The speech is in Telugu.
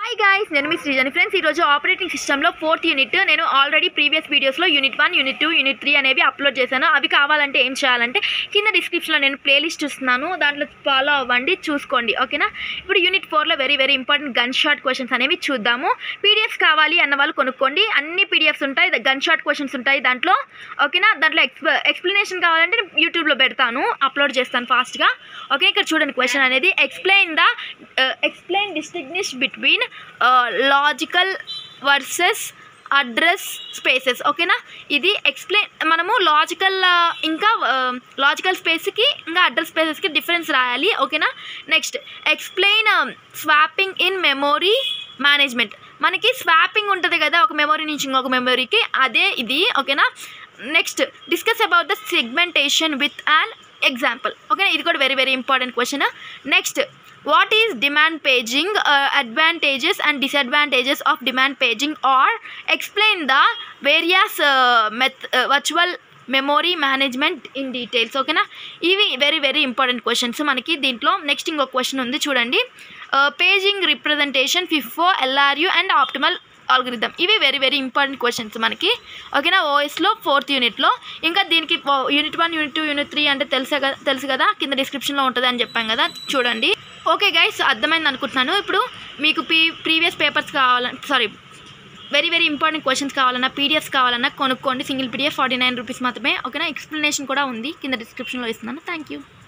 హాయ్ గాయ్స్ నేను మీ శ్రీజని ఫ్రెండ్స్ ఈరోజు ఆపరేటింగ్ సిస్టంలో ఫోర్త్ యూనిట్ నేను ఆల్రెడీ ప్రీవియస్ వీడియోస్లో unit one unit two unit three అనేవి అప్లోడ్ చేశాను అవి కావాలంటే ఏం చేయాలంటే కింద డిస్క్రిప్షన్లో నేను ప్లేలిస్ట్ ఇస్తున్నాను దాంట్లో ఫాలో అవ్వండి చూసుకోండి ఓకేనా ఇప్పుడు యూనిట్ ఫోర్లో very very important gun shot questions అనేవి చూద్దాము పీడిఎఫ్స్ కావాలి అన్న వాళ్ళు కొనుక్కోండి అన్ని పీడిఎఫ్స్ ఉంటాయి గన్ షాట్ క్వశ్చన్స్ ఉంటాయి దాంట్లో ఓకేనా దాంట్లో ఎక్స్ ఎక్స్ప్లెనేషన్ కావాలంటే నేను యూట్యూబ్లో పెడతాను అప్లోడ్ చేస్తాను ఫాస్ట్గా ఓకే ఇక్కడ చూడండి క్వశ్చన్ అనేది explain the explain distinguish between logical versus address spaces ఓకేనా ఇది ఎక్స్ప్లెయిన్ మనము లాజికల్ ఇంకా లాజికల్ స్పేస్కి ఇంకా అడ్రస్ స్పేసెస్కి డిఫరెన్స్ రాయాలి ఓకేనా next explain swapping in memory management మనకి స్వాపింగ్ ఉంటుంది కదా ఒక మెమొరీ నుంచి ఇంకొక మెమొరీకి అదే ఇది ఓకేనా next discuss about the segmentation with an example ఓకేనా ఇది కూడా very very important question next what is demand paging advantages and disadvantages of demand paging or explain the various method virtual memory management in details ఓకేనా ఇవి వెరీ వెరీ ఇంపార్టెంట్ క్వశ్చన్స్ మనకి దీంట్లో నెక్స్ట్ ఇంకొక క్వశ్చన్ ఉంది చూడండి paging representation FIFO LRU and optimal algorithm ఇవి వెరీ వెరీ ఇంపార్టెంట్ క్వశ్చన్స్ మనకి ఓకేనా ఓఎస్లో ఫోర్త్ యూనిట్లో ఇంకా దీనికి unit one unit two unit three అంటే తెలుసే కదా తెలుసు కదా కింద డిస్క్రిప్షన్లో ఉంటుంది అని చెప్పాం కదా చూడండి ఓకే గైస్ అర్థమైంది అనుకుంటున్నాను ఇప్పుడు మీకు పీ ప్రీవియస్ పేపర్స్ కావాలని sorry very very important questions కావాలన్నా పీడిఎఫ్స్ కావాలన్నా కొనుక్కోండి single PDF forty nine rupees మాత్రమే ఓకేనా ఎక్స్ప్లెనేషన్ కూడా ఉంది కింద డిస్క్రిప్షన్లో ఇస్తున్నాను థ్యాంక్ యూ